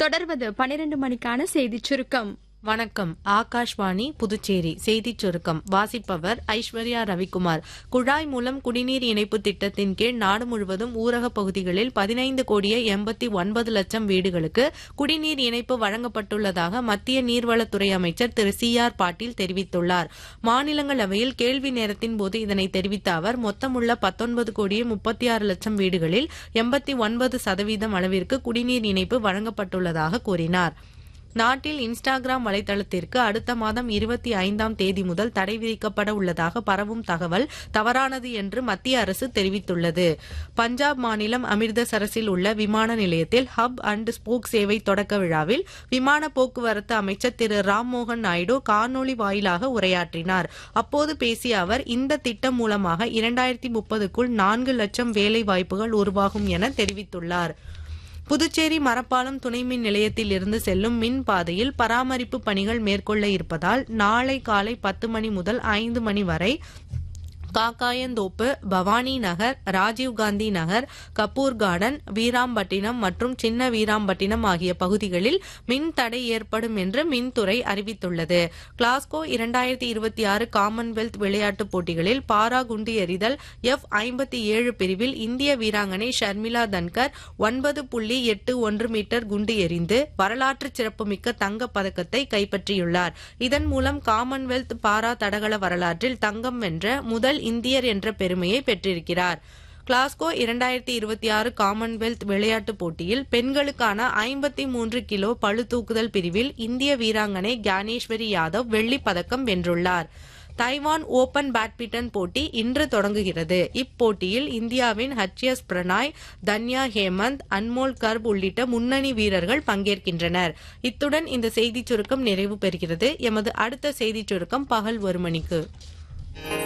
தொடர்வது பனிரெண்டு மணிக்கான செய்திச் சுருக்கம் வணக்கம் ஆகாஷ்வாணி புதுச்சேரி செய்திச் சுருக்கம் வாசிப்பவர் ஐஸ்வர்யா ரவிக்குமார் குழாய் மூலம் குடிநீர் இணைப்பு திட்டத்தின் கீழ் நாடு முழுவதும் ஊரகப் பகுதிகளில் பதினைந்து கோடியே எண்பத்தி ஒன்பது லட்சம் வீடுகளுக்கு குடிநீர் இணைப்பு வழங்கப்பட்டுள்ளதாக மத்திய நீர்வளத்துறை அமைச்சர் திரு சி ஆர் பாட்டீல் தெரிவித்துள்ளார் மாநிலங்களவையில் கேள்வி நேரத்தின் போது இதனை தெரிவித்த அவர் மொத்தமுள்ள பத்தொன்பது கோடியே முப்பத்தி ஆறு லட்சம் வீடுகளில் எண்பத்தி ஒன்பது சதவீதம் அளவிற்கு குடிநீர் இணைப்பு வழங்கப்பட்டுள்ளதாக கூறினார் நாட்டில் இன்ஸ்டாகிராம் வலைதளத்திற்கு அடுத்த மாதம் இருபத்தி ஐந்தாம் தேதி முதல் தடை விதிக்கப்பட உள்ளதாக பரவும் தகவல் தவறானது என்று மத்திய அரசு தெரிவித்துள்ளது பஞ்சாப் மாநிலம் அமிர்தசரஸில் உள்ள விமான நிலையத்தில் ஹப் அண்ட் ஸ்போக் சேவை தொடக்க விழாவில் விமான போக்குவரத்து அமைச்சர் திரு ராம்மோகன் நாயுடு காணொலி வாயிலாக உரையாற்றினார் அப்போது பேசிய அவர் இந்த திட்டம் மூலமாக இரண்டாயிரத்தி முப்பதுக்குள் நான்கு லட்சம் வேலை வாய்ப்புகள் உருவாகும் என தெரிவித்துள்ளார் புதுச்சேரி மரப்பாலம் துணை மின் நிலையத்தில் இருந்து செல்லும் மின் பாதையில் பராமரிப்பு பணிகள் மேற்கொள்ள இருப்பதால் நாளை காலை பத்து மணி முதல் ஐந்து மணி வரை காக்காயந்தோப்பு பவானி நகர் ராஜீவ்காந்தி நகர் கபூர் கார்டன் வீராம்பட்டினம் மற்றும் சின்ன வீராம்பட்டினம் ஆகிய பகுதிகளில் மின் தடை ஏற்படும் என்று மின்துறை அறிவித்துள்ளது கிளாஸ்கோ இரண்டாயிரத்தி இருபத்தி ஆறு காமன்வெல்த் விளையாட்டுப் போட்டிகளில் பாரா குண்டு எறிதல் எஃப் ஐம்பத்தி ஏழு பிரிவில் இந்திய வீராங்கனை ஷர்மிளா தன்கர் ஒன்பது புள்ளி எட்டு ஒன்று மீட்டர் குண்டு எறிந்து வரலாற்று சிறப்புமிக்க தங்கப் பதக்கத்தை கைப்பற்றியுள்ளார் இதன் மூலம் காமன்வெல்த் பாரா தடகள வரலாற்றில் தங்கம் வென்ற முதல் இந்தியர் என்ற பெருமையை பெற்றிருக்கிறார் கிளாஸ்கோ இரண்டாயிரத்தி இருபத்தி ஆறு காமன்வெல்த் விளையாட்டுப் போட்டியில் பெண்களுக்கான ஐம்பத்தி மூன்று கிலோ பளு தூக்குதல் பிரிவில் இந்திய வீராங்கனை கியானேஸ்வரி யாதவ் வெள்ளிப் பதக்கம் வென்றுள்ளார் தைவான் ஓபன் பேட்மிண்டன் போட்டி இன்று தொடங்குகிறது இப்போட்டியில் இந்தியாவின் ஹச்எஸ் பிரணாய் தன்யா ஹேமந்த் அன்மோல் கர்ப் உள்ளிட்ட முன்னணி வீரர்கள் பங்கேற்கின்றனர் இத்துடன் இந்த செய்திச் சுருக்கம் நிறைவு பெறுகிறது எமது அடுத்த செய்திச் சுருக்கம் பகல் ஒரு மணிக்கு